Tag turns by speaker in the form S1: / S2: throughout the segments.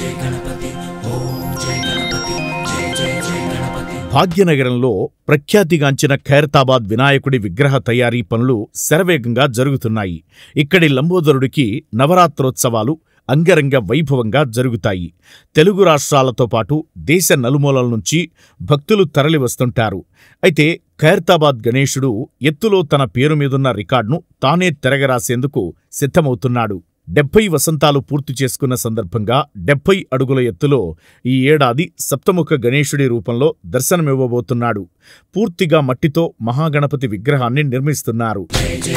S1: భాగ్యనగరంలో ప్రఖ్యాతిగాంచిన ఖైరతాబాద్ వినాయకుడి విగ్రహ తయారీ పనులు శరవేగంగా జరుగుతున్నాయి ఇక్కడి లంబోదరుడికి నవరాత్రోత్సవాలు అంగరంగ వైభవంగా జరుగుతాయి తెలుగు రాష్ట్రాలతో పాటు దేశ నలుమూలల నుంచి భక్తులు తరలివస్తుంటారు అయితే ఖైరతాబాద్ గణేశుడు ఎత్తులో తన పేరు మీదున్న రికార్డును తానే తిరగరాసేందుకు సిద్ధమవుతున్నాడు డెబ్బై వసంతాలు పూర్తి చేసుకున్న సందర్భంగా డెబ్బై అడుగుల ఎత్తులో ఈ ఏడాది సప్తముఖ గణేశుడి రూపంలో దర్శనమివ్వబోతున్నాడు పూర్తిగా మట్టితో మహాగణపతి విగ్రహాన్ని నిర్మిస్తున్నారు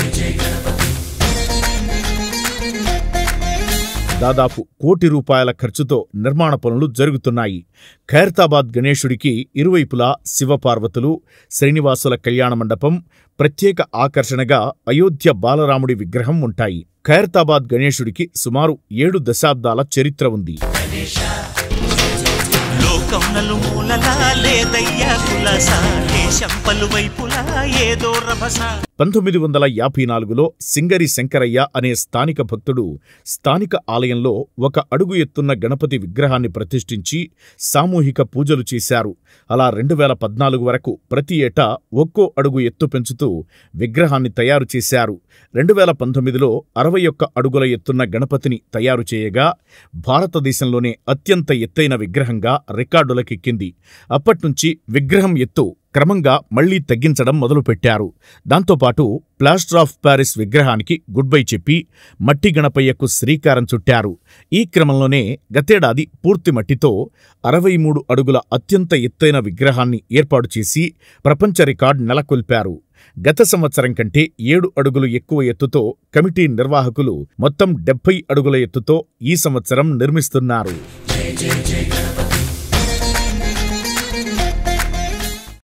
S1: దాదాపు కోటి రూపాయల ఖర్చుతో నిర్మాణ పనులు జరుగుతున్నాయి ఖైరతాబాద్ గణేశుడికి ఇరువైపులా శివపార్వతులు శ్రీనివాసుల కళ్యాణ మండపం ప్రత్యేక ఆకర్షణగా అయోధ్య బాలరాముడి విగ్రహం ఉంటాయి ఖైరతాబాద్ గణేశుడికి సుమారు ఏడు దశాబ్దాల చరిత్ర ఉంది
S2: లోకం నలుమూలలా లేదయ్యా కులస దేశం పలువైపులా ఏదో రభస
S1: పంతొమ్మిది వందల యాభై నాలుగులో సింగరి శంకరయ్య అనే స్థానిక భక్తుడు స్థానిక ఆలయంలో ఒక అడుగు ఎత్తున్న గణపతి విగ్రహాన్ని ప్రతిష్ఠించి సామూహిక పూజలు చేశారు అలా రెండు వేల పద్నాలుగు వరకు ప్రతి ఏటా ఒక్కో అడుగు ఎత్తు పెంచుతూ విగ్రహాన్ని తయారు చేశారు రెండు వేల పంతొమ్మిదిలో అరవై ఒక్క అడుగుల ఎత్తున్న గణపతిని తయారు చేయగా భారతదేశంలోనే అత్యంత ఎత్తైన విగ్రహంగా రికార్డులకెక్కింది అప్పట్నుంచి విగ్రహం ఎత్తు క్రమంగా మళ్లీ తగ్గించడం మొదలుపెట్టారు దాంతోపాటు ప్లాస్టర్ ఆఫ్ ప్యారిస్ విగ్రహానికి గుడ్ బై చెప్పి మట్టి గణపయ్యకు శ్రీకారం చుట్టారు ఈ క్రమంలోనే గతేడాది పూర్తి మట్టితో అరవై మూడు అడుగుల అత్యంత ఎత్తైన విగ్రహాన్ని ఏర్పాటు చేసి ప్రపంచ రికార్డ్ నెలకొల్పారు గత సంవత్సరం కంటే ఏడు అడుగులు ఎక్కువ ఎత్తుతో కమిటీ నిర్వాహకులు మొత్తం డెబ్బై అడుగుల ఎత్తుతో ఈ సంవత్సరం నిర్మిస్తున్నారు
S3: జై జై జై గణపతి